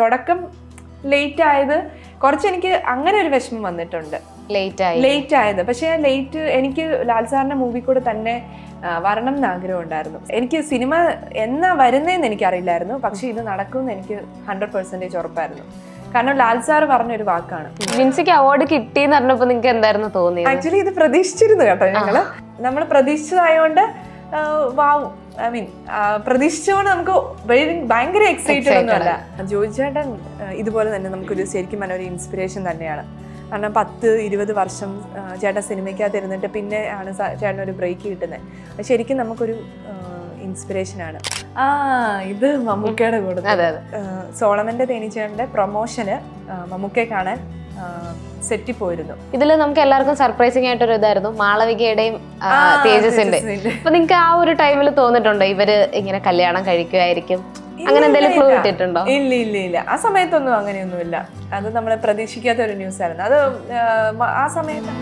തുടക്കം ലേറ്റ് ആയത് കുറച്ച് എനിക്ക് അങ്ങനെ ഒരു വിഷമം വന്നിട്ടുണ്ട് ലേറ്റ് ആയി ലേറ്റ് ആയത് പക്ഷേ ലേറ്റ് എനിക്ക് ലാൽ സാറിന്റെ മൂവി കൂടെ തന്നെ ആ, വരണം എന്ന് ആഗ്രഹം ഉണ്ടായിരുന്നു എനിക്ക് സിനിമ എന്നാ വരുന്നതെന്ന് എനിക്കറിയില്ലായിരുന്നു പക്ഷെ ഇത് നടക്കുമെന്ന് എനിക്ക് ഹൺഡ്രഡ് പെർസെൻറ്റേജ് ഉറപ്പായിരുന്നു കാരണം ലാൽ സാർ പറഞ്ഞൊരു വാക്കാണ് വിൻസിക്ക് അവാർഡ് കിട്ടി എന്ന് പറഞ്ഞപ്പോ നിങ്ങൾക്ക് എന്തായിരുന്നു തോന്നിയത് ആക്ച്വലി ഇത് പ്രതീക്ഷിച്ചിരുന്നു കേട്ടോ ഞങ്ങള് നമ്മൾ പ്രതീക്ഷിച്ചതായോണ്ട് വാവും ഐ മീൻ പ്രതീക്ഷിച്ചുകൊണ്ട് നമുക്ക് very- ഭയങ്കര എക്സൈറ്റഡ് ഒന്നും അല്ല ജോജി ചേട്ടൻ ആ, ഇതുപോലെ തന്നെ നമുക്കൊരു ശരിക്കും പറഞ്ഞ ഒരു ഇൻസ്പിറേഷൻ തന്നെയാണ് കാരണം പത്ത് ഇരുപത് വർഷം ആ, ചേട്ടൻ സിനിമയ്ക്കകത്ത് ഇരുന്നിട്ട് പിന്നെ ആണ് സ- ചേട്ടൻ ഒരു ബ്രേക്ക് കിട്ടുന്നത് അത് ശരിക്കും നമുക്കൊരു ഇൻസ്പിറേഷനാണ് ആ ഇത് മമ്മൂക്കയുടെ കൂടെ അതെ അതെ സോളമന്റെ തേനീച്ചേട്ടന്റെ പ്രൊമോഷന് മമ്മൂക്കയെ കാണാൻ സെറ്റിൽ പോയിരുന്നു ഇതിൽ നമുക്ക് എല്ലാവർക്കും സർപ്രൈസിങ് ആയിട്ടൊരു ഇതായിരുന്നു മാളവികയുടെയും ആ, ആ, തേജസിന്റെ തേജസിന്റെ. അപ്പൊ നിങ്ങൾക്ക് ആ ഒരു ടൈമിൽ തോന്നിട്ടുണ്ടോ ഇവര് ഇങ്ങനെ കല്യാണം കഴിക്കുമായിരിക്കും അങ്ങനെ എന്തെങ്കിലും ക്ലൂ കിട്ടിയിട്ടുണ്ടോ ഇല്ല ഇല്ല ഇല്ല ആ സമയത്തൊന്നും അങ്ങനെയൊന്നുമില്ല അത് നമ്മൾ പ്രതീക്ഷിക്കാത്ത ഒരു ന്യൂസ് ആയിരുന്നു അത് ആ, മ- ആ സമയത്ത്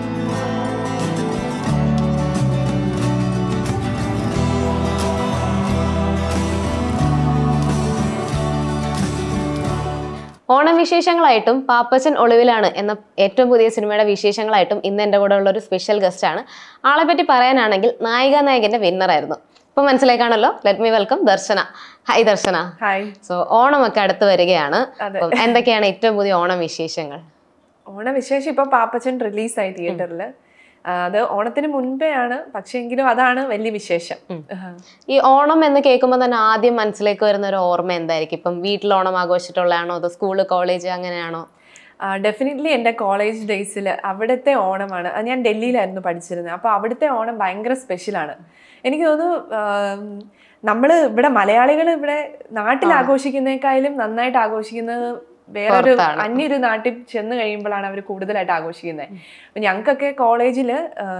ഓണം വിശേഷങ്ങളായിട്ടും പാപ്പച്ചൻ ഒളിവിലാണ് എന്ന ഏറ്റവും പുതിയ സിനിമയുടെ വിശേഷങ്ങളായിട്ടും ഇന്ന് എൻ്റെ കൂടെ ഉള്ള ഒരു സ്പെഷ്യൽ ഗസ്റ്റ് ആണ് ആളെ പറ്റി പറയാനാണെങ്കിൽ നായിക നായകന്റെ വിന്നർ ആയിരുന്നു ഇപ്പൊ മനസ്സിലാക്കാണല്ലോ let me welcome Darshana hi Darshana hi so ഓണമൊക്കെ അടുത്ത് വരികയാണ് അതെ. അപ്പം എന്തൊക്കെയാണ് ഏറ്റവും പുതിയ ഓണം വിശേഷങ്ങൾ ഓണവിശേഷം ഇപ്പൊ പാപ്പച്ചൻ റിലീസായി തിയേറ്ററിൽ അത് ഓണത്തിന് മുൻപേ ആണ് പക്ഷെ എങ്കിലും അതാണ് വലിയ വിശേഷം ആ. ഈ ഓണം എന്ന് കേൾക്കുമ്പോൾ തന്നെ ആദ്യം മനസ്സിലേക്ക് വരുന്ന ഒരു ഓർമ്മ എന്തായിരിക്കും ഇപ്പം വീട്ടിൽ ഓണം ആഘോഷിച്ചിട്ടുള്ളതാണോ അതോ സ്കൂള് കോളേജ് അങ്ങനെയാണോ ഡെഫിനറ്റ്ലി എൻ്റെ കോളേജ് ഡേയ്സിൽ അവിടുത്തെ ഓണമാണ് അത് ഞാൻ ഡൽഹിയിലായിരുന്നു പഠിച്ചിരുന്നത് അപ്പോൾ അവിടുത്തെ ഓണം ഭയങ്കര സ്പെഷ്യലാണ് എനിക്ക് തോന്നുന്നു നമ്മൾ ഇവിടെ മലയാളികൾ ഇവിടെ നാട്ടിൽ ആഘോഷിക്കുന്നേക്കാളും നന്നായിട്ട് ആഘോഷിക്കുന്നത് വേറൊരു പുറത്താണ്. അന്യൊരു നാട്ടിൽ ചെന്ന് കഴിയുമ്പോഴാണ് അവർ കൂടുതലായിട്ട് ആഘോഷിക്കുന്നത് അപ്പം ഞങ്ങൾക്കൊക്കെ കോളേജിൽ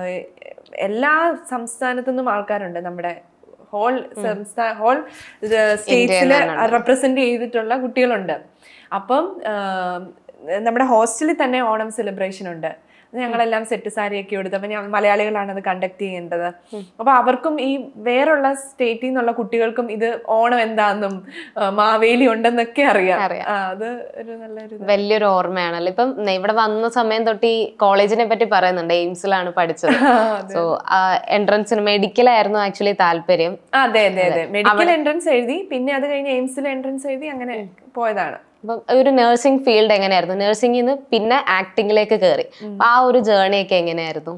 എല്ലാ സംസ്ഥാനത്തു നിന്നും ആൾക്കാരുണ്ട് നമ്മുടെ ഹോൾ സംസ്ഥാന ഹോൾ സ്റ്റേറ്റ്സിൽ റെപ്രസെന്റ് ചെയ്തിട്ടുള്ള കുട്ടികളുണ്ട് അപ്പം ആ, നമ്മുടെ ഹോസ്റ്റലിൽ തന്നെ ഓണം സെലിബ്രേഷൻ ഉണ്ട് ഞങ്ങളെല്ലാം സെറ്റ് സാരിയൊക്കെ എടുത്ത് അപ്പം ഞാൻ മലയാളികളാണ് അത് കണ്ടക്ട് ചെയ്യേണ്ടത് അപ്പൊ അവർക്കും ഈ വേറുള്ള സ്റ്റേറ്റിൽ നിന്നുള്ള കുട്ടികൾക്കും ഇത് ഓണം എന്താണെന്നും ആ, മാവേലി ഉണ്ടെന്നൊക്കെ അറിയാം അറിയാം. ആ, അത് ഒരു നല്ലൊരു ഇത്. വലിയൊരു ഓർമ്മയാണല്ലോ ഇപ്പം ന- ഇവിടെ വന്ന സമയം തൊട്ട് ഈ കോളേജിനെ പറ്റി പറയുന്നുണ്ട് എയിംസിലാണ് പഠിച്ചത് സോ എൻട്രൻസിന് മെഡിക്കലായിരുന്നു ആക്ച്വലി താല്പര്യം അതെ അതെ അതെ മെഡിക്കൽ എൻട്രൻസ് എഴുതി പിന്നെ അത് കഴിഞ്ഞ് എയിംസിൽ എൻട്രൻസ് എഴുതി അങ്ങനെ പോയതാണ് അപ്പം ഒരു നഴ്സിംഗ് ഫീൽഡ് എങ്ങനെയായിരുന്നു നഴ്സിംഗിൽ നിന്ന് പിന്നെ ആക്ടിങ്ങിലേക്ക് കയറി അപ്പൊ ആ ഒരു ജേർണി ഒക്കെ എങ്ങനെയായിരുന്നു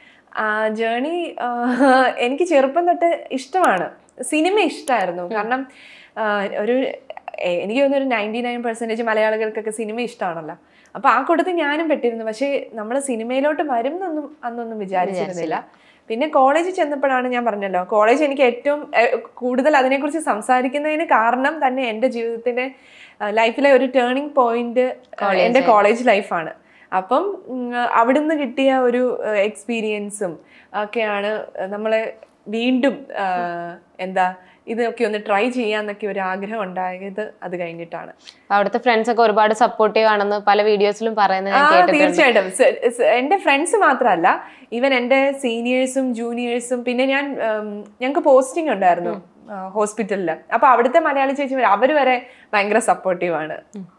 ആ ജേണി എനിക്ക് ചെറുപ്പം തൊട്ട് ഇഷ്ടമാണ് സിനിമ ഇഷ്ടമായിരുന്നു കാരണം ആ, ഒരു എ- എനിക്ക് തോന്നുന്നു ഒരു നയൻറ്റി നയൻ പെർസെൻറ്റേജ് മലയാളികൾക്കൊക്കെ സിനിമ ഇഷ്ടമാണല്ലോ അപ്പൊ ആ കൂട്ടത്തിൽ ഞാനും പെട്ടിരുന്നു പക്ഷേ നമ്മൾ സിനിമയിലോട്ട് വരും എന്നൊന്നും അന്നൊന്നും വിചാരിച്ചിരുന്നില്ല പിന്നെ കോളേജിൽ ചെന്നപ്പോഴാണ് ഞാൻ പറഞ്ഞല്ലോ കോളേജ് എനിക്ക് ഏറ്റവും എ, കൂടുതൽ അതിനെക്കുറിച്ച് സംസാരിക്കുന്നതിന് കാരണം തന്നെ എൻ്റെ ജീവിതത്തിൻ്റെ ലൈഫിലെ ഒരു ടേണിംഗ് പോയിന്റ് എൻ്റെ കോളേജ് ലൈഫാണ് അപ്പം ഉം, അവിടുന്ന് കിട്ടിയ ഒരു എക്സ്പീരിയൻസും ഒക്കെയാണ് നമ്മളെ വീണ്ടും ആ, എന്താ ഇതൊക്കെ ഒന്ന് ട്രൈ ചെയ്യാന്നൊക്കെ ഒരു ആഗ്രഹം ഉണ്ടായത് അത് കഴിഞ്ഞിട്ടാണ് അപ്പൊ അവിടുത്തെ ഫ്രണ്ട്സ് ഒക്കെ ഒരുപാട് സപ്പോർട്ടീവ് ആണെന്ന് പല വീഡിയോസിലും പറയുന്നത് ആ ഞാൻ കേട്ടിട്ടുണ്ട് തീർച്ചയായിട്ടും സ- സ- എൻ്റെ ഫ്രണ്ട്സ് മാത്രമല്ല ഈവൻ എൻ്റെ സീനിയേഴ്സും ജൂനിയേഴ്സും പിന്നെ ഞാൻ ഞങ്ങൾക്ക് പോസ്റ്റിംഗ് ഉണ്ടായിരുന്നു ഹോസ്പിറ്റലിൽ അപ്പൊ അവിടുത്തെ മലയാളി ചേച്ചി അവർ വരെ ഭയങ്കര സപ്പോർട്ടീവ് ആണ്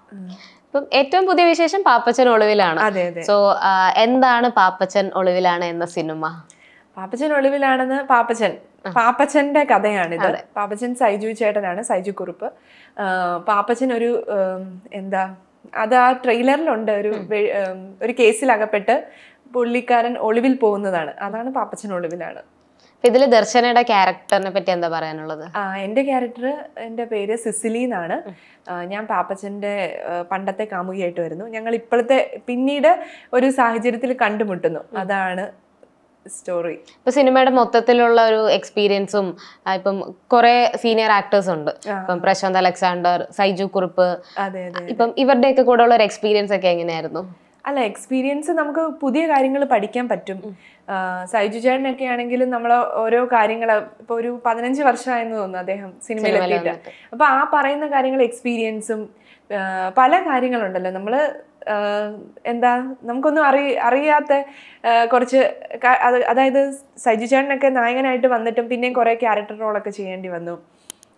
ഇപ്പം ഏറ്റവും പുതിയ വിശേഷം പാപ്പച്ചൻ ഒളിവിലാണ് അതെ അതെ സോ എന്താണ് പാപ്പച്ചൻ ഒളിവിലാണ് എന്ന സിനിമ പാപ്പച്ചൻ ഒളിവിലാണെന്ന് പാപ്പച്ചൻ പാപ്പച്ചന്റെ കഥയാണിത് പാപ്പച്ചൻ സൈജു ചേട്ടനാണ് സൈജു കുറുപ്പ് ആ, പാപ്പച്ചൻ ഒരു ഉം, എന്താ അത് ആ ട്രെയിലറിലുണ്ട് ഒരു വെ- ഉം, ഒരു കേസിൽ അകപ്പെട്ട് പുള്ളിക്കാരൻ ഒളിവിൽ പോകുന്നതാണ് അതാണ് പാപ്പച്ചൻ ഒളിവിലാണ് അപ്പൊ ഇതില് ദർശനയുടെ ക്യാരക്ടറിനെ പറ്റി എന്താ പറയാനുള്ളത് ആ, എൻ്റെ ക്യാരക്ടർ എൻ്റെ പേര് സിസിലി എന്നാണ് ആ, ഞാൻ പാപ്പച്ചൻ്റെ ആ, പണ്ടത്തെ കാമുകിയായിട്ട് വരുന്നു ഞങ്ങൾ ഇപ്പോഴത്തെ പിന്നീട് ഒരു സാഹചര്യത്തിൽ കണ്ടുമുട്ടുന്നു അതാണ് സ്റ്റോറി ഇപ്പൊ സിനിമയുടെ മൊത്തത്തിലുള്ള ഒരു എക്സ്പീരിയൻസും ഇപ്പം കുറെ സീനിയർ ആക്ടേഴ്സ് ഉണ്ട് ഇപ്പം പ്രശാന്ത് അലക്സാണ്ടർ സൈജു കുറുപ്പ് അതെ അതെ ഇപ്പം ഇവരുടെയൊക്കെ കൂടെ ഉള്ള ഒരു എക്സ്പീരിയൻസ് ഒക്കെ എങ്ങനെയായിരുന്നു അല്ല എക്സ്പീരിയൻസ് നമുക്ക് പുതിയ കാര്യങ്ങൾ പഠിക്കാൻ പറ്റും ആ, സൈജു ചേട്ടനൊക്കെ ആണെങ്കിലും നമ്മൾ ഓരോ കാര്യങ്ങൾ ഇപ്പൊ ഒരു പതിനഞ്ച് വർഷമായെന്ന് തോന്നുന്നു അദ്ദേഹം സിനിമയിൽ എത്തിയിട്ട് അപ്പൊ ആ പറയുന്ന കാര്യങ്ങൾ എക്സ്പീരിയൻസും പല കാര്യങ്ങളുണ്ടല്ലോ നമ്മൾ എന്താ നമുക്കൊന്നും അറി അറിയാത്ത ആ, കുറച്ച് ക- അത് അതായത് സൈജു ചേട്ടനൊക്കെ നായകനായിട്ട് വന്നിട്ടും പിന്നെയും കുറേ ക്യാരക്ടർ റോളൊക്കെ ചെയ്യേണ്ടി വന്നു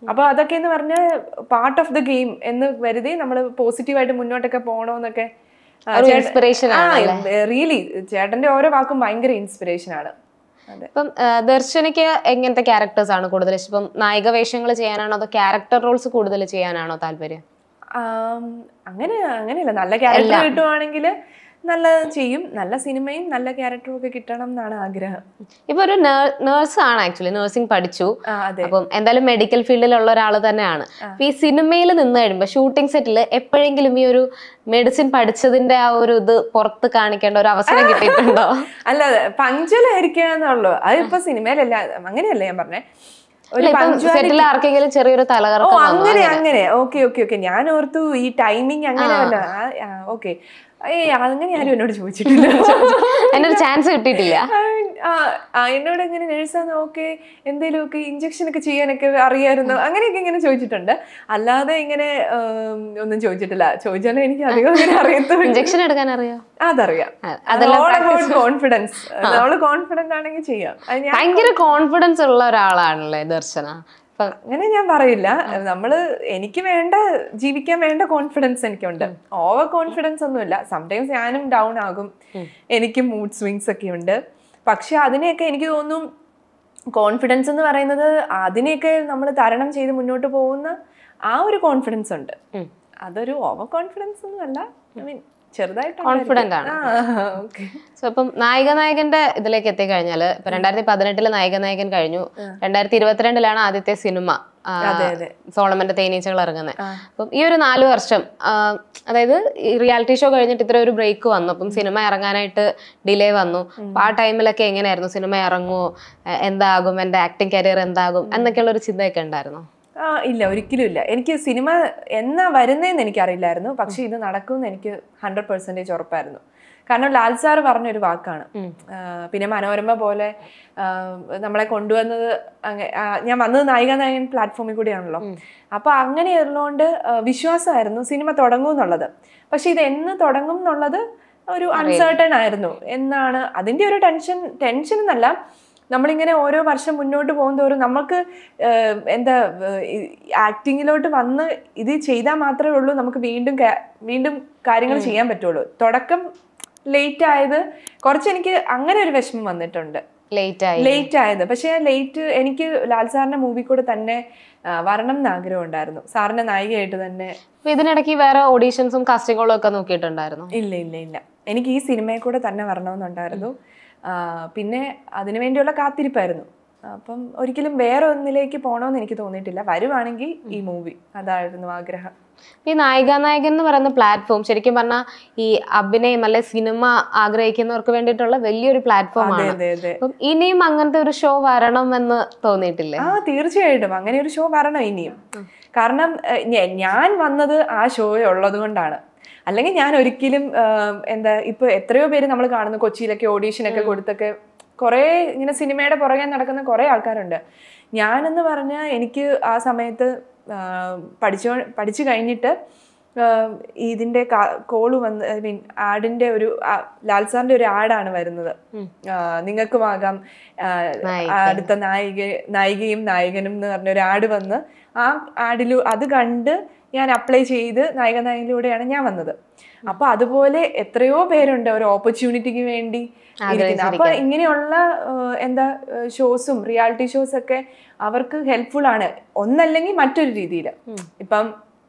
അപ്പൊ അതൊക്കെ എന്ന് പറഞ്ഞാൽ പാർട്ട് ഓഫ് ദ ഗെയിം എന്ന് കരുതി നമ്മൾ പോസിറ്റീവായിട്ട് മുന്നോട്ടൊക്കെ പോകണമെന്നൊക്കെ ഒരു ഇൻസ്പിറേഷൻ ആണ് റിയലി ചേട്ടന്റെ ഓരോ വാക്കും ഭയങ്കര ഇൻസ്പിറേഷൻ ആണ് അതെ ഇപ്പം ആ, ദർശനയ്ക്ക് എങ്ങനത്തെ ക്യാരക്ടേഴ്സ് ആണ് കൂടുതൽ ഇഷ്ടം ഇപ്പം നായിക വേഷങ്ങൾ ചെയ്യാനാണോ അതോ ക്യാരക്ടർ റോൾസ് കൂടുതൽ ചെയ്യാനാണോ താല്പര്യം ആം, അങ്ങനെ അങ്ങനെയല്ല നല്ല ക്യാരക്ടർ കിട്ടുവാണെങ്കിൽ നല്ല ചെയ്യും നല്ല സിനിമയും നല്ല ക്യാരക്ടറും ഒക്കെ കിട്ടണം എന്നാണ് ആഗ്രഹം ഇപ്പൊ ഒരു നേഴ്സ് ആണ് ആക്ച്വലി നഴ്സിംഗ് പഠിച്ചു ആ അതെ അപ്പം എന്തായാലും മെഡിക്കൽ ഫീൽഡിലുള്ള ഒരാൾ തന്നെയാണ് അപ്പൊ ഈ സിനിമയിൽ നിന്ന് കഴിയുമ്പോൾ ഷൂട്ടിംഗ് സെറ്റിൽ എപ്പോഴെങ്കിലും ഈ ഒരു മെഡിസിൻ പഠിച്ചതിന്റെ ആ ഒരു ഇത് പുറത്ത് കാണിക്കേണ്ട ഒരു അവസരം കിട്ടിയിട്ടുണ്ടോ അല്ല പങ്ക്ച്വലായിരിക്കുക എന്നുള്ളൂ അതിപ്പോ സിനിമയിലല്ല അങ്ങനെയല്ല ഞാൻ പറഞ്ഞേ ഒരു punctuality- സെറ്റിൽ ആർക്കെങ്കിലും ചെറിയൊരു ഓ തലകറക്കം വന്നു അങ്ങനെ അങ്ങനെ ഓക്കെ ഓക്കെ ഓക്കെ ഞാൻ ഓർത്തു ഈ ടൈമിങ് അങ്ങനെയല്ല ഓക്കെ ഏയ് അങ്ങനെ ആരും എന്നോട് ചോദിച്ചിട്ടില്ല അതിന്റെ ഒരു ചാൻസ് കിട്ടിയിട്ടില്ല ആ, ആ, എന്നോട് ഇങ്ങനെ നേഴ്സാന്ന് ഓക്കെ എന്തെങ്കിലുമൊക്കെ ഇഞ്ചക്ഷൻ ഒക്കെ ചെയ്യാനൊക്കെ അറിയായിരുന്നു അങ്ങനെയൊക്കെ ഇങ്ങനെ ചോദിച്ചിട്ടുണ്ട് അല്ലാതെ ഇങ്ങനെ ഉം, ഒന്നും ചോദിച്ചിട്ടില്ല ചോദിച്ചാലും എനിക്ക് അധികം അങ്ങനെ അറിയത്തുമില്ല ഇഞ്ചക്ഷൻ എടുക്കാൻ അറിയോ അതറിയാം ആ, അതെല്ലാം കോൺഫിഡൻസ് നമ്മള് കോൺഫിഡന്റ് ആണെങ്കിൽ ചെയ്യാം അത് ഞാൻ ഭയങ്കര കോൺഫിഡൻസ് ഉള്ള ഒരാളാണല്ലേ ദർശന അപ്പൊ അങ്ങനെ ഞാൻ പറയില്ല നമ്മള് എനിക്ക് വേണ്ട ജീവിക്കാൻ വേണ്ട കോൺഫിഡൻസ് എനിക്കുണ്ട് ഓവർ കോൺഫിഡൻസ് ഒന്നുമില്ല സംടൈംസ് ഞാനും ഡൗൺ ആകും എനിക്ക് മൂഡ് സ്വിങ്സ് ഒക്കെ ഉണ്ട് പക്ഷെ അതിനെയൊക്കെ എനിക്ക് തോന്നുന്നു കോൺഫിഡൻസ് എന്ന് പറയുന്നത് അതിനെയൊക്കെ നമ്മൾ തരണം ചെയ്ത് മുന്നോട്ട് പോകുന്ന ആ ഒരു കോൺഫിഡൻസ് ഉണ്ട് ഉം. അതൊരു ഓവർ കോൺഫിഡൻസ് ഒന്നും അല്ല ഐ മീൻ ചെറുതായിട്ട് Confident ആണ്. ഓക്കെ സോ ഇപ്പം നായിക നായകന്റെ ഇതിലേക്ക് എത്തിക്കഴിഞ്ഞാല് ഇപ്പൊ രണ്ടായിരത്തി പതിനെട്ടില് നായിക നായകൻ കഴിഞ്ഞു രണ്ടായിരത്തി ഇരുപത്തിരണ്ടിലാണ് ആദ്യത്തെ സിനിമ ആ, അതെ അതെ സോളമന്റെ തേനീച്ചകൾ ഇറങ്ങുന്നത് ആ. അപ്പം ഈ ഒരു നാല് വർഷം ആ, അതായത് ഈ റിയാലിറ്റി ഷോ കഴിഞ്ഞിട്ട് ഇത്ര ഒരു ബ്രേക്ക് വന്നു അപ്പം സിനിമ ഇറങ്ങാനായിട്ട് ഡിലേ വന്നു അപ്പൊ ആ ടൈമിലൊക്കെ എങ്ങനെയായിരുന്നു സിനിമ ഇറങ്ങുമോ എ- എന്താകും എന്റെ ആക്ടിങ് കരിയർ എന്താകും എന്നൊക്കെയുള്ള ഒരു ചിന്തയൊക്കെ ഉണ്ടായിരുന്നു ആ ഇല്ല ഒരിക്കലും ഇല്ല എനിക്ക് സിനിമ എന്നാ വരുന്നതെന്ന് എനിക്കറിയില്ലായിരുന്നു പക്ഷെ ഇത് നടക്കുമെന്ന് എനിക്ക് ഹൺഡ്രഡ് പെർസെൻറ്റേജ് ഉറപ്പായിരുന്നു കാരണം ലാൽ സാറ് പറഞ്ഞൊരു വാക്കാണ് ആ, പിന്നെ മനോരമ പോലെ ആ, നമ്മളെ കൊണ്ടുവന്നത് അങ്ങ- ആ, ഞാൻ വന്നത് നായിക നായകൻ പ്ലാറ്റ്ഫോമിൽ കൂടിയാണല്ലോ അപ്പൊ അങ്ങനെയുള്ളതുകൊണ്ട് ആ, വിശ്വാസമായിരുന്നു സിനിമ തുടങ്ങും എന്നുള്ളത് പക്ഷെ ഇത് എന്ന് തുടങ്ങും എന്നുള്ളത് ഒരു അൺസർട്ടൺ ആയിരുന്നു എന്നാണ് അതിന്റെ ഒരു ടെൻഷൻ ടെൻഷൻ എന്നല്ല നമ്മളിങ്ങനെ ഓരോ വർഷം മുന്നോട്ട് പോകുന്തോറും നമുക്ക് ഏഹ്, എന്താ ആക്ടിങ്ങിലോട്ട് വന്ന് ഇത് ചെയ്താൽ മാത്രമേ ഉള്ളൂ നമുക്ക് വീണ്ടും കാ- വീണ്ടും കാര്യങ്ങൾ ചെയ്യാൻ പറ്റുള്ളൂ തുടക്കം ലേറ്റ് ആയത് കുറച്ച് എനിക്ക് അങ്ങനെ ഒരു വിഷമം വന്നിട്ടുണ്ട് ലേറ്റ് ആയി ലേറ്റ് ആയത് പക്ഷേ ലേറ്റ് എനിക്ക് ലാൽ സാറിന്റെ മൂവി കൂടെ തന്നെ ആ, വരണം എന്ന് ആഗ്രഹം ഉണ്ടായിരുന്നു സാറിന്റെ നായികയായിട്ട് തന്നെ അപ്പൊ ഇതിനിടയ്ക്ക് വേറെ ഓഡീഷൻസും കാസ്റ്റിങ്ങുകളും ഒക്കെ നോക്കിയിട്ടുണ്ടായിരുന്നു ഇല്ല ഇല്ല ഇല്ല എനിക്ക് ഈ സിനിമയിൽ കൂടെ തന്നെ വരണമെന്നുണ്ടായിരുന്നു ആ, പിന്നെ അതിനു വേണ്ടിയുള്ള കാത്തിരിപ്പായിരുന്നു അപ്പം ഒരിക്കലും വേറെ ഒന്നിലേക്ക് പോകണമെന്ന് എനിക്ക് തോന്നിയിട്ടില്ല വരുവാണെങ്കിൽ ഈ മൂവി അതായിരുന്നു ആഗ്രഹം ഈ നായിക നായകൻ എന്ന് പറയുന്ന പ്ലാറ്റ്ഫോം ശരിക്കും പറഞ്ഞാൽ ഈ അഭിനയം അല്ലെ സിനിമ ആഗ്രഹിക്കുന്നവർക്ക് വേണ്ടിയിട്ടുള്ള വലിയൊരു പ്ലാറ്റ്ഫോം അതെ ആണ് അതെ അതെ അപ്പം ഇനിയും അങ്ങനത്തെ ഒരു ഷോ വരണം എന്ന് തോന്നിയിട്ടില്ലേ ആ തീർച്ചയായിട്ടും അങ്ങനെ ഒരു ഷോ വരണം ഇനിയും കാരണം ഏഹ്, ഞ- ഞാൻ വന്നത് ആ ഷോ ഉള്ളത് കൊണ്ടാണ് അല്ലെങ്കിൽ ഞാൻ ഒരിക്കലും ഏഹ്, എന്താ ഇപ്പൊ എത്രയോ പേര് നമ്മൾ കാണുന്നു കൊച്ചിയിലൊക്കെ ഓഡീഷൻ ഒക്കെ കൊടുത്തൊക്കെ കുറേ ഇങ്ങനെ സിനിമയുടെ പുറകെ നടക്കുന്ന കുറേ ആൾക്കാരുണ്ട് ഞാനെന്ന് പറഞ്ഞാൽ എനിക്ക് ആ സമയത്ത് ആഹ്, പഠിച്ചോ പഠിച്ചു കഴിഞ്ഞിട്ട് ആഹ്, ഇതിന്റെ കോള് വന്ന് ഐ മീൻ ആഡിന്റെ ഒരു ആ, ലാൽ സാറിന്റെ ഒരു ആഡാണ് വരുന്നത് ആഹ്, നിങ്ങൾക്കുമാകാം ആഹ്, നായിക. അടുത്ത നായിക നായികയും നായകനും എന്ന് പറഞ്ഞ ഒരു ആഡ് വന്ന് ആ ആഡിലു അത് കണ്ട് ഞാൻ അപ്ലൈ ചെയ്ത് നായിക നായകനിലൂടെയാണ് ഞാൻ വന്നത് അപ്പൊ അതുപോലെ എത്രയോ പേരുണ്ട് ഒരു ഓപ്പർച്യൂണിറ്റിക്ക് വേണ്ടി ഇരിക്കുന്നത് അപ്പൊ ഇങ്ങനെയുള്ള ഏഹ്, എന്താ ഷോസും റിയാലിറ്റി ഷോസ് ഒക്കെ അവർക്ക് ഹെൽപ്ഫുൾ ആണ് ഒന്നല്ലെങ്കിൽ മറ്റൊരു രീതിയിൽ ഇപ്പം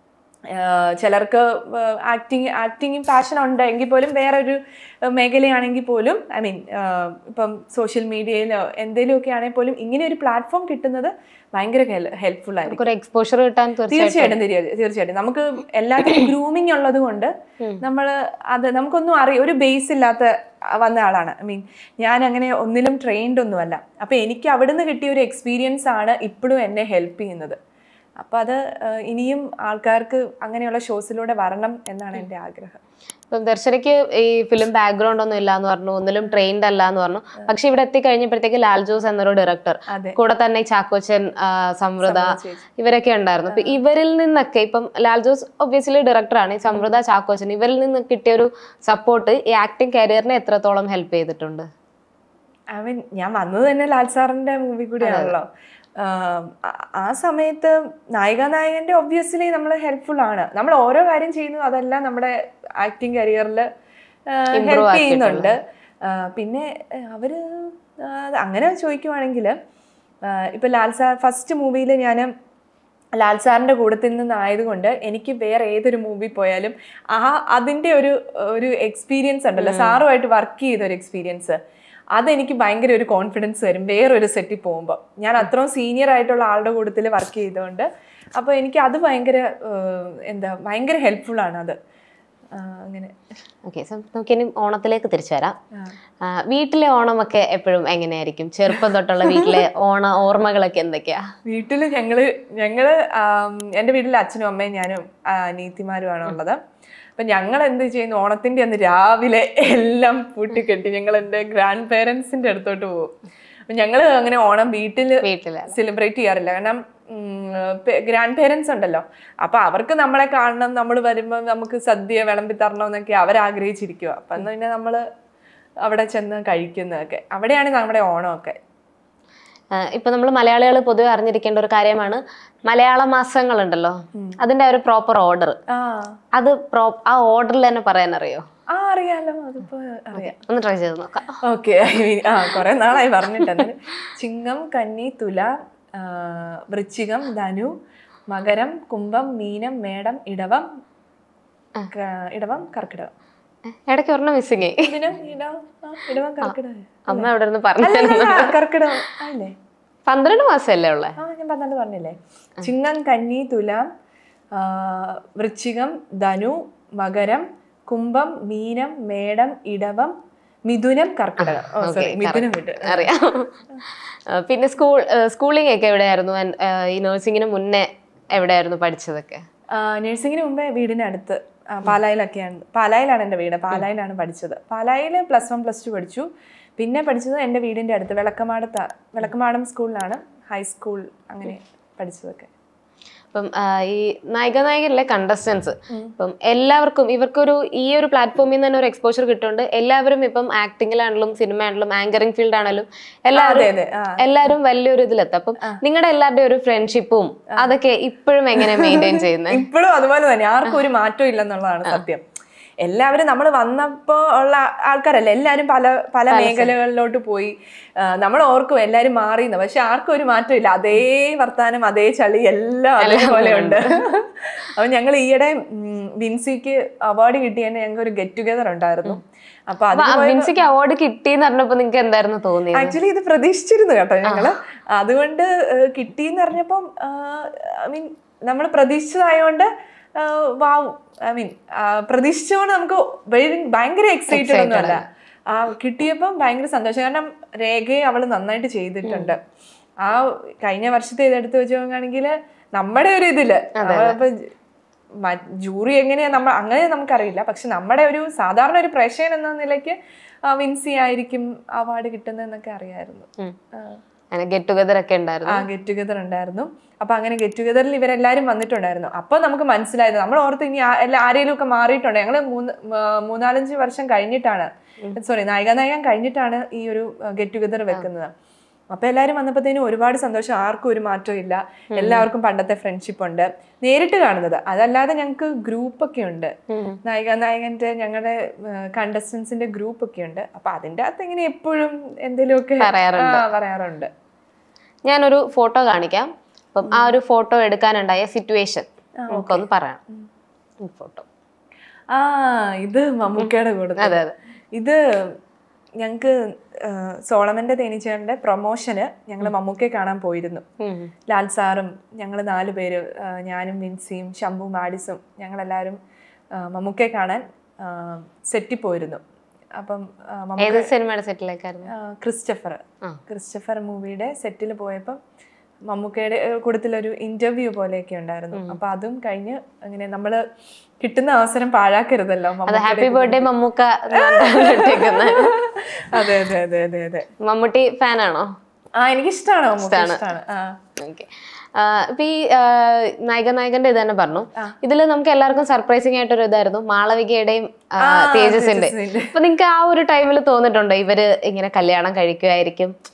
ആഹ് ചിലർക്ക് ആക്ടിങ് ആക്ടിങ് പാഷൻ ഉണ്ട് എങ്കിൽ പോലും വേറൊരു ആഹ് മേഖലയാണെങ്കിൽ പോലും ഐ മീൻ ഇപ്പം സോഷ്യൽ മീഡിയയിലോ എന്തെങ്കിലുമൊക്കെ ആണെങ്കിൽ പോലും ഇങ്ങനെ ഒരു പ്ലാറ്റ്ഫോം കിട്ടുന്നത് ഭയങ്കര ഹെൽപ്ഫുൾ ആയിരിക്കും നമുക്കൊരു എക്സ്പോഷർ കിട്ടാൻ തീർച്ചയായിട്ടും തീർച്ചയായിട്ടും തീർച്ചയായിട്ടും തീർച്ചയായിട്ടും നമുക്ക് എല്ലാത്തിനും ഗ്രൂമിങ് ഉള്ളത് കൊണ്ട് നമ്മൾ അത് നമുക്കൊന്നും അറിയ ഒരു ബേസ് ഇല്ലാത്ത വന്ന ആളാണ് ഐ മീൻ ഞാൻ അങ്ങനെ ഒന്നിലും ട്രെയിൻഡ് ഒന്നുമല്ല അപ്പൊ എനിക്ക് അവിടുന്ന് കിട്ടിയ ഒരു എക്സ്പീരിയൻസ് ആണ് ഇപ്പോഴും എന്നെ ഹെൽപ്പ് ചെയ്യുന്നത് അപ്പൊ അത് ഏഹ്, ഇനിയും ആൾക്കാർക്ക് അങ്ങനെയുള്ള ഷോസിലൂടെ വരണം എന്നാണ് എൻ്റെ ആഗ്രഹം ഇപ്പം ദർശനയ്ക്ക് ഈ ഫിലിം ബാക്ക്ഗ്രൗണ്ട് ഒന്നും ഇല്ല എന്ന് പറഞ്ഞു ഒന്നിലും ട്രെയിൻഡ് അല്ല എന്ന് പറഞ്ഞു പക്ഷെ ഇവിടെ എത്തിക്കഴിഞ്ഞപ്പോഴത്തേക്ക് ലാൽ ജോസ് എന്നൊരു ഡയറക്ടർ അതെ കൂടെ തന്നെ ഈ ചാക്കോച്ചൻ ആ, സമൃദ്ധ ചേച്ചി. ഇവരൊക്കെ ഉണ്ടായിരുന്നു അപ്പൊ ഇവരിൽ നിന്നൊക്കെ ഇപ്പം ലാൽ ജോസ് ഒബ്വിയസ്ലി ഡയറക്ടറാണ് ഈ സമൃദ്ധ ചാക്കോച്ചൻ ഇവരിൽ നിന്ന് കിട്ടിയ ഒരു സപ്പോർട്ട് ഈ ആക്ടിങ് കരിയറിനെ എത്രത്തോളം ഹെൽപ്പ് ചെയ്തിട്ടുണ്ട് ഐ മീൻ ഞാൻ വന്നത് തന്നെ ലാൽ സാറിന്റെ മൂവി കൂടിയാണല്ലോ ആഹ് ആ- ആ സമയത്ത് നായിക നായകന്റെ ഒബ്വിയസ്ലി നമ്മൾ ഹെൽപ്ഫുൾ ആണ് നമ്മൾ ഓരോ കാര്യം ചെയ്യുന്നു അതെല്ലാം നമ്മുടെ ആക്ടിങ് കരിയറിൽ ഹെൽപ്പ് ചെയ്യുന്നുണ്ട് ആഹ് പിന്നെ ആഹ് അവര് ആഹ് അങ്ങനെ ചോദിക്കുവാണെങ്കിൽ ഇപ്പൊ ലാൽ സാർ ഫസ്റ്റ് മൂവിയിൽ ഞാൻ ലാൽ സാറിന്റെ കൂടത്തിൽ നിന്നായതുകൊണ്ട് എനിക്ക് വേറെ ഏതൊരു മൂവി പോയാലും ആ അതിന്റെ ഒരു ഒരു എക്സ്പീരിയൻസ് ഉണ്ടല്ലോ സാറുമായിട്ട് വർക്ക് ചെയ്ത ഒരു എക്സ്പീരിയൻസ് അതെനിക്ക് ഭയങ്കര ഒരു കോൺഫിഡൻസ് വരും വേറൊരു സെറ്റിൽ പോകുമ്പോൾ ഞാൻ അത്രയും സീനിയർ ആയിട്ടുള്ള ആളുടെ കൂട്ടത്തിൽ വർക്ക് ചെയ്തുകൊണ്ട് അപ്പോൾ എനിക്ക് അത് ഭയങ്കര ഏഹ്, എന്താ ഭയങ്കര ഹെൽപ്ഫുൾ ആണ് അത് ആ, അങ്ങനെ ഓക്കെ സോ നമുക്കിനി ഓണത്തിലേക്ക് തിരിച്ചു വരാം ആ, വീട്ടിലെ ഓണമൊക്കെ എപ്പോഴും എങ്ങനെയായിരിക്കും ചെറുപ്പം തൊട്ടുള്ള വീട്ടിലെ ഓണ ഓർമ്മകളൊക്കെ എന്തൊക്കെയാ വീട്ടിൽ ഞങ്ങള് ഞങ്ങള് ആം, എൻ്റെ വീട്ടിൽ അച്ഛനും അമ്മയും ഞാനും ആ, അനിയത്തിമാരുമാണ് ഉള്ളത് അപ്പൊ ഞങ്ങൾ എന്ത് ചെയ്യുന്നു ഓണത്തിന്റെ അന്ന് രാവിലെ എല്ലാം പൂട്ടിക്കെട്ടി ഞങ്ങൾ എൻ്റെ ഗ്രാൻഡ് പേരൻസിന്റെ അടുത്തോട്ട് പോകും അപ്പൊ ഞങ്ങള് അങ്ങനെ ഓണം വീട്ടിൽ വീട്ടിലെ സെലിബ്രേറ്റ് ചെയ്യാറില്ല കാരണം ഗ്രാൻഡ് പേരൻസ് ഉണ്ടല്ലോ അപ്പൊ അവർക്ക് നമ്മളെ കാണണം നമ്മൾ വരുമ്പോൾ നമുക്ക് സദ്യ വിളമ്പി തരണം എന്നൊക്കെ അവർ ആഗ്രഹിച്ചിരിക്കുക അപ്പൊ അന്ന് പിന്നെ നമ്മള് അവിടെ ചെന്ന് കഴിക്കുന്നതൊക്കെ അവിടെയാണ് നമ്മുടെ ഓണമൊക്കെ ആ, ഇപ്പൊ നമ്മൾ മലയാളികൾ പൊതുവെ അറിഞ്ഞിരിക്കേണ്ട ഒരു കാര്യമാണ് മലയാള മാസങ്ങളുണ്ടല്ലോ അതിന്റെ ആ ഒരു പ്രോപ്പർ ഓർഡർ ആ അത് പ്രോ ആ ഓർഡറിൽ തന്നെ പറയാൻ അറിയോ ആ അറിയാലോ അതിപ്പോ അറിയാം ഒന്ന് ട്രൈ ചെയ്ത് നോക്കാം ഓക്കെ ആ കുറെ നാളായി പറഞ്ഞിട്ടുണ്ട് ചിങ്ങം കന്നി തുല ആ, വൃശ്ചികം ധനു മകരം കുംഭം മീനം മേടം ഇടവം ക- ഇടവം കർക്കിടകം ഇടയ്ക്ക് ഒരെണ്ണം മിസ്സിങ് ഇതിനും ഇടവം ആ, ഇടവം കർക്കിടകം അമ്മ അവിടെ നിന്ന് പറഞ്ഞു അല്ല, അല്ല, അല്ല, കർക്കിടകം അല്ലേ പന്ത്രണ്ട് മാസമല്ലേ ഉള്ളേ ആ ഞാൻ പന്ത്രണ്ട് പറഞ്ഞില്ലേ ചിങ്ങം കന്നി തുലാം ആ, വൃശ്ചികം ധനു മകരം കുംഭം മീനം മേടം ഇടവം മിഥുനം കർക്കിടകം ഓ സോറി മിഥുനം വിട്ട് അറിയാം ആ, പിന്നെ സ്കൂൾ സ്കൂളിംഗ് ഒക്കെ എവിടെയായിരുന്നു And, ആ, ഈ നഴ്സിംഗിന് മുന്നേ എവിടെയായിരുന്നു പഠിച്ചതൊക്കെ നഴ്സിംഗിന് മുമ്പേ വീടിന് അടുത്ത് ആ, പാലായിലൊക്കെയാണ് പാലായിലാണ് എൻ്റെ വീട് പാലായിലാണ് പഠിച്ചത് പാലായിൽ പ്ലസ് വൺ പ്ലസ് ടു പഠിച്ചു പിന്നെ പഠിച്ചത് എൻ്റെ വീടിൻ്റെ അടുത്ത് വിളക്കമാടത്ത് വിളക്കമാടം സ്കൂളിലാണ് ഹൈസ്കൂൾ അങ്ങനെ പഠിച്ചതൊക്കെ ഇപ്പം ആ, ഈ നായിക നായകരിലെ കണ്ടസ്റ്റൻസ് ഇപ്പം എല്ലാവർക്കും ഇവർക്കൊരു ഈ ഒരു പ്ലാറ്റ്ഫോമിൽ നിന്ന് തന്നെ ഒരു എക്സ്പോഷർ കിട്ടുന്നുണ്ട് എല്ലാവരും ഇപ്പം ആക്ടിങ്ങിലാണെങ്കിലും സിനിമ ആണെങ്കിലും ആങ്കറിംഗ് ഫീൽഡ് ആണെങ്കിലും എല്ലാവരും അതെ അതെ ആ എല്ലാവരും വലിയൊരു ഇതിലെത്തും അപ്പം നിങ്ങളുടെ എല്ലാവരുടെയും ഒരു ഫ്രണ്ട്ഷിപ്പും അതൊക്കെ ഇപ്പോഴും എങ്ങനെ മെയിൻറ്റെയിൻ ചെയ്യുന്നത് ഇപ്പോഴും അതുപോലെ തന്നെ ആർക്കും ഒരു മാറ്റവും ഇല്ലെന്നുള്ളതാണ് സത്യം എല്ലാവരും നമ്മൾ വന്നപ്പോൾ ഉള്ള ആൾക്കാരല്ല എല്ലാവരും പല പല മേഖലകളിലോട്ട് പോയി നമ്മൾ ഓർക്കും എല്ലാവരും മാറിയെന്ന് പക്ഷെ ആർക്കും ഒരു മാറ്റമില്ല അതേ വർത്താനം അതേ ചളി എല്ലാം അതേപോലെ ഉണ്ട് അപ്പൊ ഞങ്ങൾ ഈയിടെ ഉം, വിൻസിക്ക് അവാർഡ് കിട്ടിയതിന് ഞങ്ങൾക്ക് ഒരു ഗെറ്റ് ടുഗദർ ഉണ്ടായിരുന്നു അപ്പൊ അത് വിൻസിക്ക് അവാർഡ് കിട്ടിയെന്ന് പറഞ്ഞപ്പോ നിങ്ങൾക്ക് എന്തായിരുന്നു തോന്നിയത് ആക്ച്വലി ഇത് പ്രതീക്ഷിച്ചിരുന്നു കേട്ടോ ഞങ്ങള് അതുകൊണ്ട് ഏഹ്, കിട്ടിയെന്ന് അറിഞ്ഞപ്പം ഐ മീൻ നമ്മൾ പ്രതീക്ഷിച്ചതായോണ്ട് വാവ് ഐ മീൻ പ്രതീക്ഷിച്ചുകൊണ്ട് നമുക്ക് very- ഭയങ്കര എക്സൈറ്റഡ് ഒന്നും അല്ല ആ കിട്ടിയപ്പം ഭയങ്കര സന്തോഷം കാരണം രേഖയെ അവള് നന്നായിട്ട് ചെയ്തിട്ടുണ്ട് ആ കഴിഞ്ഞ വർഷത്തെ ഇതെടുത്ത് വെച്ച് നോക്കുകയാണെങ്കിൽ നമ്മുടെ ഒരു ഇതില് അപ്പൊ ജൂറി എങ്ങനെയാ നമ്മൾ അങ്ങനെ നമുക്കറിയില്ല പക്ഷെ നമ്മുടെ ഒരു സാധാരണ ഒരു പ്രേക്ഷകൻ എന്ന നിലയ്ക്ക് ആ, വിൻസി ആയിരിക്കും അവാർഡ് കിട്ടുന്നതെന്നൊക്കെ അറിയായിരുന്നു ഉം. ആ. അങ്ങനെ ഗെറ്റ് ടുഗദർ ഒക്കെ ഉണ്ടായിരുന്നു ആ ഗെറ്റ് ടുഗദർ ഉണ്ടായിരുന്നു അപ്പൊ അങ്ങനെ ഗെറ്റ് ടുഗദറിൽ ഇവരെല്ലാരും വന്നിട്ടുണ്ടായിരുന്നു അപ്പൊ നമുക്ക് മനസ്സിലായത് നമ്മൾ ഓർത്ത് ഇനി ആ- എല്ലാ ആരെങ്കിലും ഒക്കെ മാറിയിട്ടുണ്ട് ഞങ്ങള് മൂന്ന് ആ, മൂന്നാലഞ്ച് വർഷം കഴിഞ്ഞിട്ടാണ് സോറി നായിക നായകൻ കഴിഞ്ഞിട്ടാണ് ഈ ഒരു ഗെറ്റ് ടുഗദർ വെക്കുന്നത് അപ്പൊ എല്ലാരും വന്നപ്പോഴത്തേനും ഒരുപാട് സന്തോഷം ആർക്കും ഒരു മാറ്റവും ഇല്ല എല്ലാവർക്കും പണ്ടത്തെ ഫ്രണ്ട്ഷിപ്പ് ഉണ്ട് നേരിട്ട് കാണുന്നത് അതല്ലാതെ ഞങ്ങൾക്ക് ഗ്രൂപ്പ് ഒക്കെ ഉണ്ട് ഉം. നായിക നായകന്റെ ഞങ്ങളുടെ കണ്ടസ്റ്റൻസിന്റെ ഗ്രൂപ്പ് ഒക്കെ ഉണ്ട് അപ്പൊ അതിന്റെ അകത്ത് ഇങ്ങനെ എപ്പോഴും എന്തെങ്കിലുമൊക്കെ പറയാറുണ്ട്. ആ, പറയാറുണ്ട് ഞാനൊരു ഫോട്ടോ കാണിക്കാം അപ്പം ആ ഒരു ഫോട്ടോ എടുക്കാനുണ്ടായ സിറ്റുവേഷൻ നമുക്കൊന്ന് പറയാം ഫോട്ടോ ആ ഇത് മമ്മൂക്കയുടെ കൂടെ അതെ അതെ ഇത് ഞങ്ങൾക്ക് സോളമന്റെ തേനീച്ചകളുടെ പ്രൊമോഷന് ഞങ്ങൾ മമ്മൂക്കയെ കാണാൻ പോയിരുന്നു ഉം. ലാൽ സാറും ഞങ്ങൾ നാല് പേര് ആ, ഞാനും വിൻസിയും ശംഭു മാഡിസും ഞങ്ങളെല്ലാവരും ആ, മമ്മൂക്കയെ കാണാൻ സെറ്റിൽ പോയിരുന്നു അപ്പം ആ, മമ്മൂ- ഏത് സിനിമയുടെ സെറ്റിലേക്കായിരുന്നു ആ, ക്രിസ്റ്റഫർ ആ. ക്രിസ്റ്റഫർ മൂവിയുടെ സെറ്റിൽ പോയപ്പം മമ്മൂക്കയുടെ ഏഹ്, കൂട്ടത്തിലൊരു ഇന്റർവ്യൂ പോലെയൊക്കെ ഉണ്ടായിരുന്നു അപ്പൊ അതും കഴിഞ്ഞ് അങ്ങനെ നമ്മള് കിട്ടുന്ന അവസരം പാഴാക്കരുതല്ലോ അത് മമ്മൂക്കയുടെ ഹാപ്പി ബർത്ത്ഡേ മമ്മൂക്ക എന്ന് പറഞ്ഞിട്ടാണ് ഇട്ടേക്കുന്നെ. അതെ അതെ അതെ അതെ അതെ മമ്മൂട്ടി ഫാനാണോ ആ എനിക്കിഷ്ടമാണ് മമ്മൂക്ക ഇഷ്ടമാണ് ആ ഓക്കെ ഇപ്പൊ ഈ ആ, നായിക നായകന്റെ ഇത് തന്നെ പറഞ്ഞു ഇതിൽ നമുക്ക് എല്ലാവർക്കും സർപ്രൈസിങ് ആയിട്ടൊരു ഇതായിരുന്നു മാളവികയുടെയും ആ, തേജസിന്റെ തേജസ്സിന്റെ. അപ്പൊ നിങ്ങക്ക് ആ ഒരു ടൈമിൽ തോന്നിട്ടുണ്ടോ ഇവര് ഇങ്ങനെ കല്യാണം കഴിക്കുമായിരിക്കും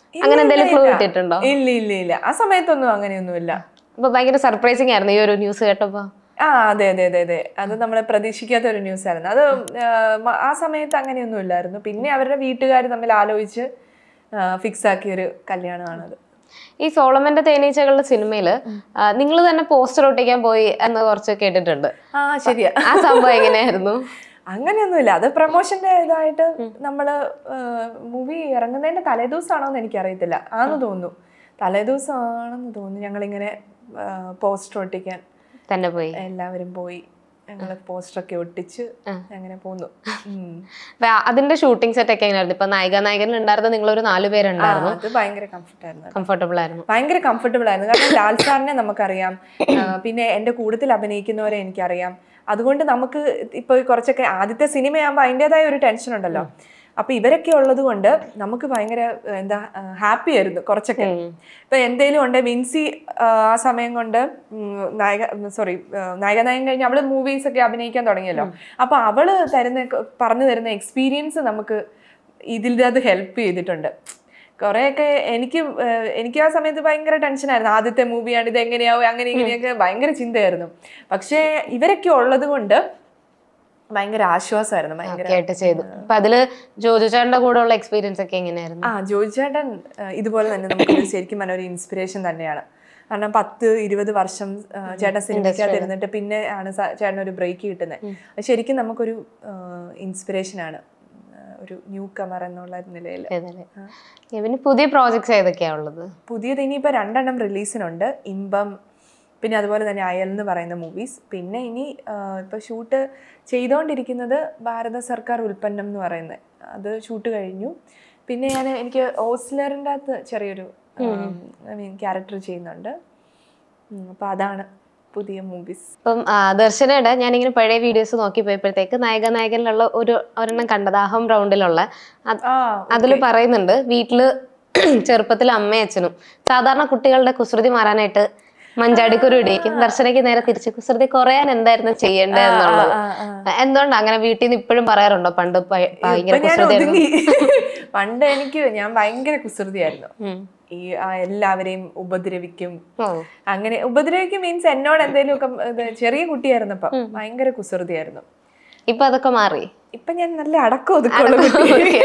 ഇല്ല, അങ്ങനെ എന്തെങ്കിലും ഇല്ല, ക്ലൂ ഇല്ല. കിട്ടിയിട്ടുണ്ടോ ഇല്ല ഇല്ല ഇല്ല ആ സമയത്തൊന്നും അങ്ങനെയൊന്നുമില്ല അപ്പൊ ഭയങ്കര സർപ്രൈസിങ് ആയിരുന്നു ഈ ഒരു ന്യൂസ് കേട്ടപ്പോ ആ അതെ അതെ അതെ അതെ അത് നമ്മൾ പ്രതീക്ഷിക്കാത്ത ഒരു ന്യൂസ് ആയിരുന്നു അത് ആ, മ- ആ സമയത്ത് അങ്ങനെയൊന്നും ഇല്ലായിരുന്നു പിന്നെ അവരുടെ വീട്ടുകാർ തമ്മിൽ ആലോചിച്ച് ഫിക്സ് ആക്കിയ ഒരു കല്യാണമാണത് ഈ സോളമന്റെ തേനീച്ചകളുടെ സിനിമയില് നിങ്ങൾ തന്നെ പോസ്റ്റർ ഒട്ടിക്കാൻ പോയി എന്ന് കുറച്ച് കേട്ടിട്ടുണ്ട് ആ ശരിയാ ആ സംഭവം എങ്ങനെയായിരുന്നു അങ്ങനെയൊന്നുമില്ല അത് പ്രൊമോഷന്റെ ഇതായിട്ട് നമ്മള് മൂവി ഇറങ്ങുന്നതിന്റെ തലേദിവസമാണോ എന്ന് എനിക്കറിയത്തില്ല ആന്ന് തോന്നുന്നു തലേദിവസം ആണെന്ന് തോന്നുന്നു ഞങ്ങളിങ്ങനെ പോസ്റ്റർ ഒട്ടിക്കാൻ തന്നെ പോയി എല്ലാവരും പോയി ഞങ്ങൾ പോസ്റ്ററൊക്കെ ഒട്ടിച്ച് അങ്ങനെ പോന്നു ഉം. അപ്പൊ അതിന്റെ ഷൂട്ടിംഗ് സെറ്റ് ഒക്കെ എങ്ങനെയായിരുന്നു ഇപ്പൊ നായിക നായകൻ ഉണ്ടായിരുന്ന നിങ്ങൾ ഒരു നാല് ആ, പേരുണ്ടായിരുന്നു അത് ഭയങ്കര കംഫർട്ട് ആയിരുന്നു കംഫർട്ടബിൾ ആയിരുന്നു ഭയങ്കര കംഫർട്ടബിൾ ആയിരുന്നു കാരണം ലാൽ സാറിനെ നമുക്കറിയാം ആ, പിന്നെ എൻ്റെ കൂട്ടത്തിൽ അഭിനയിക്കുന്നവരെ എനിക്കറിയാം അതുകൊണ്ട് നമുക്ക് ഇപ്പോൾ കുറച്ചൊക്കെ ആദ്യത്തെ സിനിമയാകുമ്പോൾ അതിൻ്റെതായ ഒരു ടെൻഷൻ ഉണ്ടല്ലോ അപ്പൊ ഇവരൊക്കെ ഉള്ളത് കൊണ്ട് നമുക്ക് ഭയങ്കര ആ, എന്താ ഹാപ്പി ആയിരുന്നു കുറച്ചൊക്കെ ഇപ്പൊ എന്തേലും ഉണ്ട് വിൻസി ആ, ആ സമയം കൊണ്ട് ഉം, നായക സോറി നായക നായകൻ കഴിഞ്ഞ് അവള് മൂവീസ് ഒക്കെ അഭിനയിക്കാൻ തുടങ്ങിയല്ലോ അപ്പൊ അവള് തരുന്ന പറഞ്ഞു തരുന്ന എക്സ്പീരിയൻസ് നമുക്ക് ഇതിൽ അത് ഹെൽപ്പ് ചെയ്തിട്ടുണ്ട് കുറേയൊക്കെ എനിക്ക് ഏഹ്, എനിക്ക് ആ സമയത്ത് ഭയങ്കര ടെൻഷനായിരുന്നു ആദ്യത്തെ മൂവിയാണ് ഇത് എങ്ങനെയാവും അങ്ങനെ ഇങ്ങനെയൊക്കെ ഭയങ്കര ചിന്തയായിരുന്നു പക്ഷേ ഇവരൊക്കെ ഉള്ളത് കൊണ്ട് ഭയങ്കര ആശ്വാസമായിരുന്നു ഭയങ്കര കേട്ട് ചെയ്തു അപ്പൊ അതില് ജോജു ചേട്ടന്റെ കൂടെ ഉള്ള എക്സ്പീരിയൻസ് ഒക്കെ എങ്ങനെയായിരുന്നു ആ ജോജി ചേട്ടൻ ഏഹ്, ഇതുപോലെ തന്നെ നമുക്ക് ശരിക്കും പറഞ്ഞ ഒരു ഇൻസ്പിറേഷൻ തന്നെയാണ് കാരണം പത്ത് ഇരുപത് വർഷം ഏഹ്, ചേട്ടൻ സിനിമയ്ക്കകത്ത് ഇരുന്നിട്ട് പിന്നെ ആണ് സ- ചേട്ടന് ഒരു ബ്രേക്ക് കിട്ടുന്നത് അത് ശരിക്കും നമുക്കൊരു ഇൻസ്പിറേഷനാണ് ഒരു ന്യൂ കമർ എന്നുള്ള നിലയിൽ അതല്ലേ ഇവന് പുതിയ പ്രോജക്ട്സ് ഏതൊക്കെയാ ഉള്ളത് പുതിയത് ഇനിയിപ്പോൾ രണ്ടെണ്ണം റിലീസിനുണ്ട് ഇമ്പം പിന്നെ അതുപോലെ തന്നെ അയൽ എന്ന് പറയുന്ന മൂവീസ് പിന്നെ ഇനി ഇപ്പോൾ ഷൂട്ട് ചെയ്തുകൊണ്ടിരിക്കുന്നത് ഭാരത സർക്കാർ ഉൽപ്പന്നം എന്ന് പറയുന്നത് അത് ഷൂട്ട് കഴിഞ്ഞു പിന്നെ ഞാൻ എനിക്ക് ഓസ്ലറിൻ്റെ അകത്ത് ചെറിയൊരു ഐ മീൻ ക്യാരക്ടർ ചെയ്യുന്നുണ്ട് അപ്പോൾ അതാണ് പുതിയ മൂവീസ് ഇപ്പം ആ, ദർശനയുടെ ഞാനിങ്ങനെ പഴയ വീഡിയോസ് നോക്കി പോയപ്പോഴത്തേക്ക് നായക നായകനിലുള്ള ഒരു ഒരെണ്ണം കണ്ടത് അഹം റൗണ്ടിലുള്ള അത് ആ അതിൽ പറയുന്നുണ്ട് വീട്ടില് ചെറുപ്പത്തിൽ അമ്മയും അച്ഛനും സാധാരണ കുട്ടികളുടെ കുസൃതി മാറാനായിട്ട് മഞ്ചാടിക്കുരു ഇടിയിക്കും ദർശനയ്ക്ക് നേരെ തിരിച്ച് കുസൃതി കുറയാൻ എന്തായിരുന്നു ചെയ്യേണ്ടത് എന്നുള്ളത് ആ, ആ. എന്തുകൊണ്ട് അങ്ങനെ വീട്ടിൽ നിന്ന് ഇപ്പോഴും പറയാറുണ്ടോ പണ്ട് ഭയ- ഭയങ്കര ഇപ്പൊ ഞാൻ കുസൃതി ഒതുങ്ങി പണ്ട് എനിക്ക് ഞാൻ ഭയങ്കര കുസൃതിയായിരുന്നു ഈ ആ, എല്ലാവരെയും ഉപദ്രവിക്കും ഓ അങ്ങനെ ഉപദ്രവിക്കും മീൻസ് എന്നോട് എന്തെങ്കിലും ഒക്കെ ഇത് ചെറിയ കുട്ടിയായിരുന്നപ്പം ഭയങ്കര കുസൃതിയായിരുന്നു ഇപ്പൊ അതൊക്കെ മാറി ഇപ്പൊ ഞാൻ നല്ല അടക്കം ഒതുക്കുള്ള കുട്ടി Okay.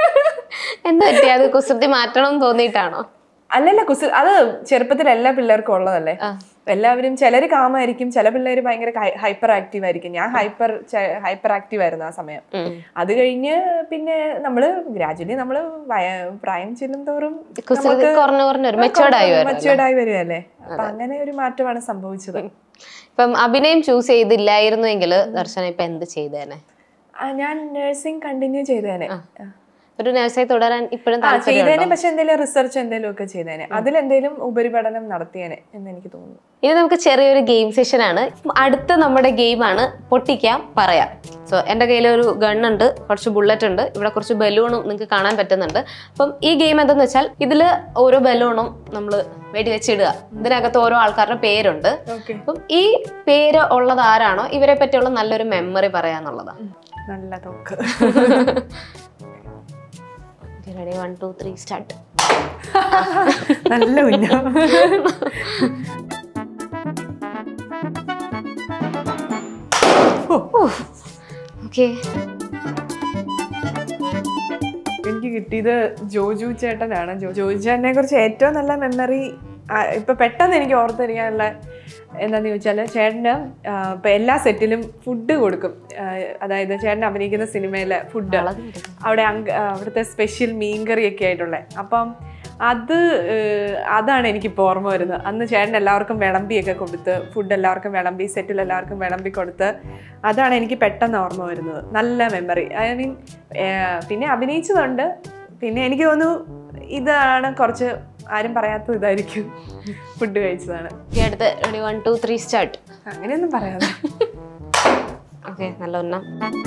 എന്താ പറ്റി അത് കുസൃതി മാറ്റണം എന്ന് തോന്നിയിട്ടാണോ അല്ലല്ല കുസൃ അത് ചെറുപ്പത്തിൽ എല്ലാ പിള്ളേർക്കും ഉള്ളതല്ലേ എല്ലാവരും ചിലര് കാമായിരിക്കും ചില പിള്ളേര് ഭയങ്കര ഹൈപ്പർ ആക്റ്റീവ് ആയിരിക്കും ഞാൻ ഹൈപ്പർ ഹൈപ്പർ ആക്റ്റീവ് ആയിരുന്നു ആ സമയം ഉം. അത് കഴിഞ്ഞ് പിന്നെ നമ്മള് ഗ്രാജുവലി നമ്മള് വയ- പ്രായം ചെല്ലും തോറും കുസൃതി കുറഞ്ഞു കുറഞ്ഞു വരും മെച്ചുവേർഡ് ആയി വരും മെച്ചുവേർഡ് ആയി വരുമല്ലേ അപ്പൊ അങ്ങനെ ഒരു മാറ്റമാണ് സംഭവിച്ചത് ഇപ്പം അഭിനയം ചൂസ് ചെയ്തില്ലായിരുന്നുവെങ്കിൽ ദർശന ഇപ്പൊ എന്ത് ചെയ്തേനെ ആ, ഞാൻ നഴ്സിംഗ് കണ്ടിന്യൂ ചെയ്തേനെ ആ. ഒരു നഴ്സായി തുടരാൻ ഇപ്പോഴും ആ ചെയ്തേനെ പക്ഷെ എന്തെങ്കിലും റിസർച്ച് എന്തെങ്കിലും ഒക്കെ ചെയ്തേനെ അതിലെന്തെങ്കിലും ഉപരിപഠനം നടത്തിയേനെ എന്ന് എനിക്ക് തോന്നുന്നു ഇനി നമുക്ക് ചെറിയൊരു ഗെയിം സെഷൻ ആണ് അടുത്ത നമ്മുടെ ഗെയിമാണ് പൊട്ടിക്കാം പറയാം സോ എൻ്റെ കയ്യിൽ ഒരു ഗൺ ഉണ്ട് കുറച്ച് ബുള്ളറ്റ് ഉണ്ട് ഇവിടെ കുറച്ച് ബലൂണും നിങ്ങൾക്ക് കാണാൻ പറ്റുന്നുണ്ട് അപ്പം ഈ ഗെയിം എന്തെന്ന് വെച്ചാൽ ഇതിൽ ഓരോ ബലൂണും നമ്മൾ വെടിവെച്ചിടുക ഇതിനകത്ത് ഓരോ ആൾക്കാരുടെ പേരുണ്ട് ഓക്കെ അപ്പം ഈ പേര് ഉള്ളത് ആരാണോ ഇവരെ പറ്റിയുള്ള നല്ലൊരു മെമ്മറി പറയാന്നുള്ളതാണ് നല്ല തോക്ക് ready one two three start നല്ല ഉന്നം ഓക്കെ എനിക്ക് കിട്ടിയത് ജോജു ചേട്ടനാണ് ജോ- ജോജു ചേട്ടനെ കുറിച്ച് ഏറ്റവും നല്ല മെമ്മറി ഇപ്പൊ പെട്ടെന്ന് എനിക്ക് ഓർത്തിരിക്കാനുള്ള എന്താന്ന് ചോദിച്ചാൽ ചേട്ടന് ആ, ഇപ്പൊ എല്ലാ സെറ്റിലും ഫുഡ് കൊടുക്കും ആ, അതായത് ചേട്ടൻ അഭിനയിക്കുന്ന സിനിമയിലെ ഫുഡ് അവിടെ അങ്ക- ആ, അവിടുത്തെ സ്പെഷ്യൽ മീൻകറിയൊക്കെ ആയിട്ടുള്ളത് അപ്പം അത് ഏഹ്, അതാണ് എനിക്കിപ്പോൾ ഓർമ്മ വരുന്നത് അന്ന് ചേട്ടൻ എല്ലാവർക്കും വിളമ്പിയൊക്കെ കൊടുത്ത് ഫുഡ് എല്ലാവർക്കും വിളമ്പി സെറ്റിൽ എല്ലാവർക്കും വിളമ്പി കൊടുത്ത് അതാണ് എനിക്ക് പെട്ടെന്ന് ഓർമ്മ വരുന്നത് നല്ല മെമ്മറി ഐ മീൻ പിന്നെ അഭിനയിച്ചതുണ്ട് പിന്നെ എനിക്ക് തോന്നുന്നു ഇതാണ് കുറച്ച് ആരും പറയാത്തത് ഇതായിരിക്കും ഫുഡ് കഴിച്ചതാണ് ഈ അടുത്ത് ready one two three start അങ്ങനെയൊന്നും പറയാതെ ഓക്കെ നല്ല ഒന്നാം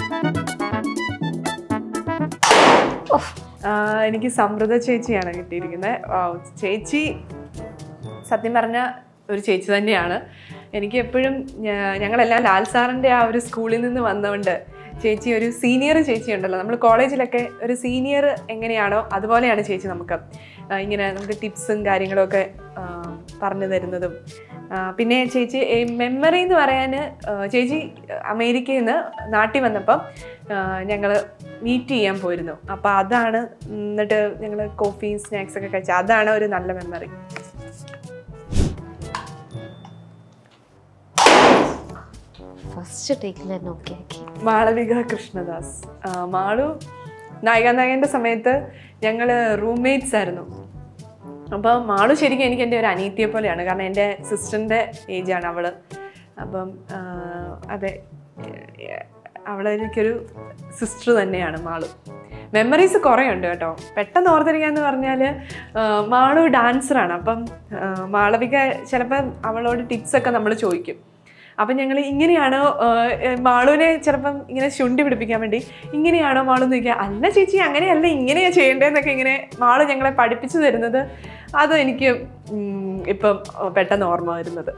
ആ, എനിക്ക് സമൃദ്ധ ചേച്ചിയാണ് കിട്ടിയിരിക്കുന്നത് ആ, ചേച്ചി സത്യം പറഞ്ഞ ഒരു ചേച്ചി തന്നെയാണ് എനിക്ക് എപ്പോഴും ഞങ്ങളെല്ലാം ലാൽ സാറിൻ്റെ ആ ഒരു സ്കൂളിൽ നിന്ന് വന്നതുകൊണ്ട് ചേച്ചി ഒരു സീനിയർ ചേച്ചി ഉണ്ടല്ലോ നമ്മൾ കോളേജിലൊക്കെ ഒരു സീനിയർ എങ്ങനെയാണോ അതുപോലെയാണ് ചേച്ചി നമുക്ക് ആ, ഇങ്ങനെ നമുക്ക് ടിപ്സും കാര്യങ്ങളൊക്കെ ആ, പറഞ്ഞു തരുന്നതും ആ, പിന്നെ ചേച്ചി മെമ്മറി എന്ന് പറയാൻ ചേച്ചി അമേരിക്കയിൽ നിന്ന് നാട്ടിൽ വന്നപ്പം ഞങ്ങൾ മീറ്റ് ചെയ്യാൻ പോയിരുന്നു അപ്പോൾ അതാണ് എന്നിട്ട് ഞങ്ങൾ കോഫിയും സ്നാക്സ് ഒക്കെ കഴിച്ചത് അതാണ് ഒരു നല്ല മെമ്മറി ഫസ്റ്റ് ടേക്കിൽ തന്നെ ഓക്കെ ആക്കി മാളവിക കൃഷ്ണദാസ് ആ, മാളു നായികാനായകൻ്റെ സമയത്ത് ഞങ്ങൾ റൂംമേറ്റ്സ് ആയിരുന്നു അപ്പം മാളു ശരിക്കും എനിക്ക് എൻ്റെ ഒരു അനീതിയെ പോലെയാണ് കാരണം എൻ്റെ സിസ്റ്ററിൻ്റെ ഏജാണ് അവള് അപ്പം ആ, അതെ അവൾ എനിക്കൊരു സിസ്റ്റർ തന്നെയാണ് മാളു മെമ്മറീസ് കുറേ ഉണ്ട് കേട്ടോ പെട്ടെന്ന് ഓർത്തിരിക്കാന്ന് പറഞ്ഞാൽ മാളു ഡാൻസറാണ് അപ്പം ആ, മാളവിക ചിലപ്പം അവളോട് ടിപ്സൊക്കെ നമ്മൾ ചോദിക്കും അപ്പം ഞങ്ങൾ ഇങ്ങനെയാണോ ആ, മാളുവിനെ ചിലപ്പം ഇങ്ങനെ ശുണ്ടി പിടിപ്പിക്കാൻ വേണ്ടി ഇങ്ങനെയാണോ മാളു എന്ന് ചോദിക്കുക അല്ല ചേച്ചി അങ്ങനെയല്ല ഇങ്ങനെയാ ചെയ്യേണ്ടതെന്നൊക്കെ ഇങ്ങനെ മാളു ഞങ്ങളെ പഠിപ്പിച്ചു തരുന്നത് അത് എനിക്ക് ഉം, ഇപ്പം പെട്ടെന്ന് ഓർമ്മ വരുന്നത്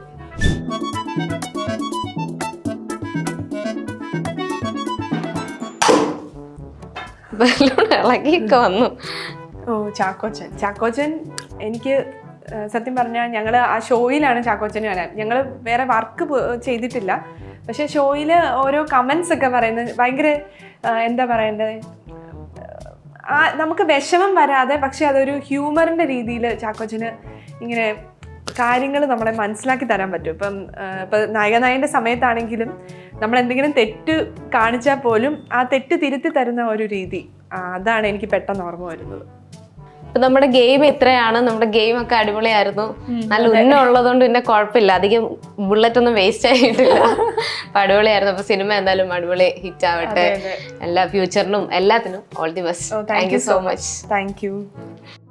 ബലൂൺ ഇളകിയൊക്കെ വന്നു ഓ ചാക്കോച്ചൻ ചാക്കോച്ചൻ എനിക്ക് ആ, സത്യം പറഞ്ഞാൽ ഞങ്ങൾ ആ ഷോയിലാണ് ചാക്കോച്ചന് വരാൻ ഞങ്ങൾ വേറെ വർക്ക് ചെയ്തിട്ടില്ല പക്ഷെ ഷോയിൽ ഓരോ കമൻസ് ഒക്കെ പറയുന്നത് ഭയങ്കര ആ, എന്താ പറയേണ്ടത് ആ നമുക്ക് വിഷമം വരാതെ പക്ഷെ അതൊരു ഹ്യൂമറിൻ്റെ രീതിയിൽ ചാക്കോച്ചന് ഇങ്ങനെ കാര്യങ്ങൾ നമ്മളെ മനസ്സിലാക്കി തരാൻ പറ്റും ഇപ്പം ആ, ഇപ്പം നായകനായൻ്റെ സമയത്താണെങ്കിലും നമ്മൾ എന്തെങ്കിലും തെറ്റ് കാണിച്ചാൽ പോലും ആ തെറ്റ് തിരുത്തി തരുന്ന ഒരു രീതി ആ, അതാണ് എനിക്ക് പെട്ടെന്ന് ഓർമ്മ വരുന്നത് ഇപ്പൊ നമ്മുടെ ഗെയിം ഇത്രയാണ് നമ്മുടെ ഗെയിം ഒക്കെ അടിപൊളിയായിരുന്നു നല്ല ഉന്നം ഉള്ളതുകൊണ്ട് പിന്നെ കുഴപ്പമില്ല അധികം ബുള്ളറ്റ് ഒന്നും വേസ്റ്റ് ആയിട്ടില്ല അപ്പൊ അടിപൊളിയായിരുന്നു അപ്പൊ സിനിമ എന്തായാലും അടിപൊളി ഹിറ്റ് ആവട്ടെ അതെ. എല്ലാ ഫ്യൂച്ചറിനും എല്ലാത്തിനും all the best Oh, thank you so much thank U